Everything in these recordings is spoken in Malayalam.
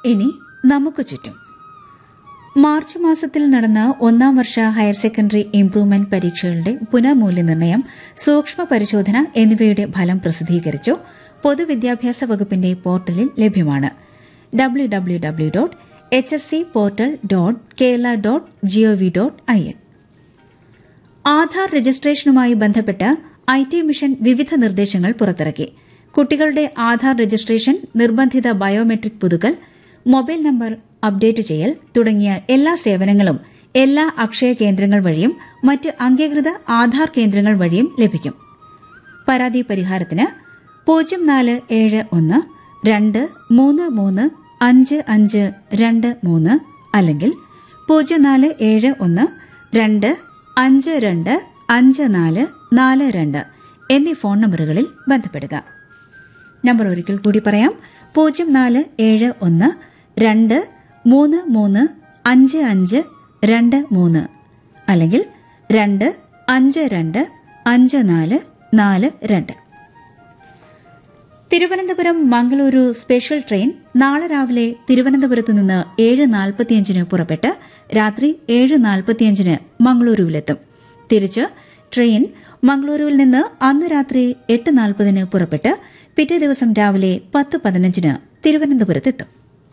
ഇനി നമുക്ക് ചുറ്റും മാർച്ച് മാസത്തിൽ നടന്ന ഒന്നാം വർഷ ഹയർ സെക്കൻഡറി ഇംപ്രൂവ്മെന്റ് പരീക്ഷകളുടെ പുനർമൂല്യനിർണ്ണയം സൂക്ഷ്മ പരിശോധന എന്നിവയുടെ ഫലം പ്രസിദ്ധീകരിച്ചു പൊതുവിദ്യാഭ്യാസ വകുപ്പിന്റെ പോർട്ടലിൽ ലഭ്യമാണ് W W W dot H S C portal dot Kerala dot G O V dot I N Aadhaar രജിസ്ട്രേഷനുമായി ബന്ധപ്പെട്ട് ഐ ടി മിഷൻ വിവിധ നിർദ്ദേശങ്ങൾ പുറത്തിറക്കി കുട്ടികളുടെ ആധാർ രജിസ്ട്രേഷൻ നിർബന്ധിത ബയോമെട്രിക് പുതുക്കൽ മൊബൈൽ നമ്പർ അപ്ഡേറ്റ് ചെയ്യൽ തുടങ്ങിയ എല്ലാ സേവനങ്ങളും എല്ലാ അക്ഷയ കേന്ദ്രങ്ങൾ വഴിയും മറ്റ് അംഗീകൃത ആധാർ കേന്ദ്രങ്ങൾ വഴിയും ലഭിക്കും പരാതി പരിഹാരത്തിന് പൂജ്യം നാല് ഏഴ് ഒന്ന് രണ്ട് മൂന്ന് മൂന്ന് അഞ്ച് അഞ്ച് രണ്ട് മൂന്ന് അല്ലെങ്കിൽ പൂജ്യം നാല് ഏഴ് ഒന്ന് രണ്ട് അഞ്ച് രണ്ട് അഞ്ച് നാല് നാല് രണ്ട് എന്നീ ഫോൺ നമ്പറുകളിൽ ബന്ധപ്പെടുക നമ്പർ ഒരിക്കൽ കൂടി പറയാം പൂജ്യം നാല് ഏഴ് ഒന്ന് രണ്ട് മൂന്ന് മൂന്ന് അഞ്ച് അഞ്ച് രണ്ട് മൂന്ന് അല്ലെങ്കിൽ രണ്ട് അഞ്ച് രണ്ട് അഞ്ച് നാല് നാല് രണ്ട് തിരുവനന്തപുരം മംഗളൂരു സ്പെഷ്യൽ ട്രെയിൻ നാളെ രാവിലെ തിരുവനന്തപുരത്ത് നിന്ന് ഏഴ് നാൽപ്പത്തിയഞ്ചിന് പുറപ്പെട്ട് രാത്രി ഏഴ് നാൽപ്പത്തിയഞ്ചിന് മംഗളൂരുവിലെത്തും തിരിച്ച് ട്രെയിൻ മംഗളൂരുവിൽ നിന്ന് അന്ന് രാത്രി എട്ട് നാൽപ്പതിന് പുറപ്പെട്ട് പിറ്റേ ദിവസം രാവിലെ പത്ത് പതിനഞ്ചിന് തിരുവനന്തപുരത്തെത്തും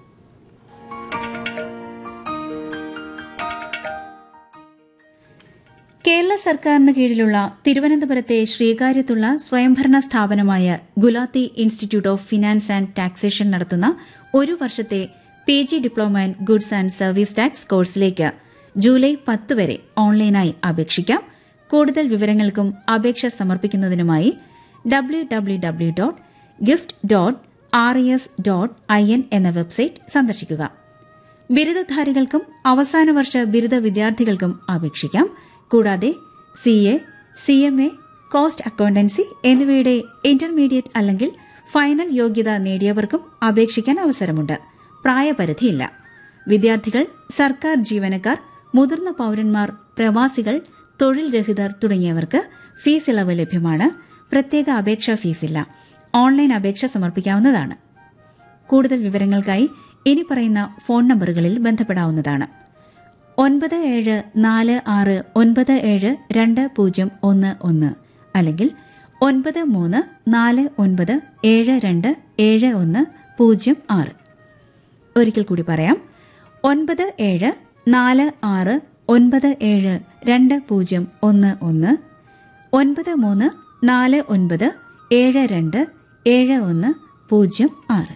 കേരള സർക്കാരിന് കീഴിലുള്ള തിരുവനന്തപുരത്തെ ശ്രീകാര്യത്തുള്ള സ്വയംഭരണ സ്ഥാപനമായ Gulati institute of finance and taxation നടത്തുന്ന ഒരു വർഷത്തെ P G diploma in goods and service tax കോഴ്സിലേക്ക് ജൂലൈ പത്ത് വരെ ഓൺലൈനായി അപേക്ഷിക്കാം കൂടുതൽ വിവരങ്ങൾക്കും അപേക്ഷ സമർപ്പിക്കുന്നതിനുമായി W W W dot gift dot R S dot I N എന്ന വെബ്സൈറ്റ് സന്ദർശിക്കുക ബിരുദധാരികൾക്കും അവസാന വർഷ ബിരുദ വിദ്യാർത്ഥികൾക്കും അപേക്ഷിക്കാം കൂടാതെ C A C M A cost accountancy എന്നിവയുടെ ഇന്റർമീഡിയറ്റ് അല്ലെങ്കിൽ ഫൈനൽ യോഗ്യത നേടിയവർക്കും അപേക്ഷിക്കാൻ അവസരമുണ്ട് പ്രായപരിധിയില്ല വിദ്യാർത്ഥികൾ സർക്കാർ ജീവനക്കാർ മുതിർന്ന പൌരന്മാർ പ്രവാസികൾ തൊഴിൽ രഹിതർ തുടങ്ങിയവർക്ക് ഫീസ് ഇളവ് ലഭ്യമാണ് പ്രത്യേക അപേക്ഷാ ഫീസില്ല ഓൺലൈൻ അപേക്ഷ സമർപ്പിക്കാവുന്നതാണ് കൂടുതൽ വിവരങ്ങൾക്കായി ഇനി പറയുന്ന ഫോൺ നമ്പറുകളിൽ ബന്ധപ്പെടാവുന്നതാണ് ഒൻപത് ഏഴ് നാല് ആറ് ഒൻപത് ഏഴ് രണ്ട് പൂജ്യം ഒന്ന് ഒന്ന് അല്ലെങ്കിൽ ഒൻപത് മൂന്ന് നാല് ഒൻപത് ഏഴ് രണ്ട് ഏഴ് ഒന്ന് പൂജ്യം ആറ് ഒരിക്കൽ കൂടി പറയാം ഒൻപത് ഏഴ് നാല് ആറ് ഒൻപത് ഏഴ് രണ്ട് പൂജ്യം ഒന്ന് ഒന്ന് ഒൻപത് മൂന്ന് നാല് ഒൻപത് ഏഴ് രണ്ട് ഏഴ് ഒന്ന് പൂജ്യം ആറ്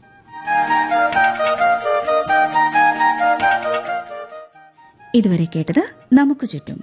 ഇതുവരെ കേട്ടത് നമുക്ക് ചുറ്റും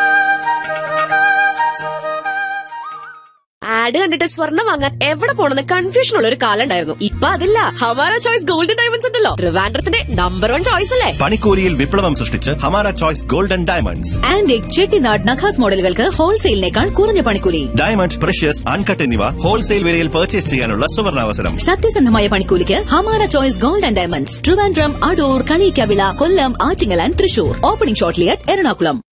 ആഡ് കണ്ടിട്ട് സ്വർണ്ണം വാങ്ങാൻ എവിടെ പോണെന്ന് കൺഫ്യൂഷൻ ഉള്ള ഒരു കാലം ഉണ്ടായിരുന്നു ഇപ്പൊ അതില്ല ഹമാര ചോയ്സ് ഗോൾഡൻ ഡയമണ്ട്സ് ഉണ്ടല്ലോ ട്രിവാൻഡ്രത്തിന്റെ നമ്പർ വൺ ചോയ്സ് അല്ലേ പണിക്കൂലിയിൽ വിപ്ലവം സൃഷ്ടിച്ച് Hamara choice golden diamonds antique Chettinad നഖാസ് മോഡലുകൾക്ക് ഹോൾസെയിലിനേക്കാൾ കുറഞ്ഞ പണിക്കൂലി ഡയമണ്ട് പ്രഷ്യസ് അൺകട്ട് എന്നിവ ഹോൾസെയിൽ വിലയിൽ പർച്ചേസ് ചെയ്യാനുള്ള സുവർണാവസരം സത്യസന്ധമായ പണിക്കൂലിക്ക് Hamara choice gold and diamonds Trivandrum Adoor Kaliyikkavila Kollam Attingal and Thrissur opening shortly at Ernakulam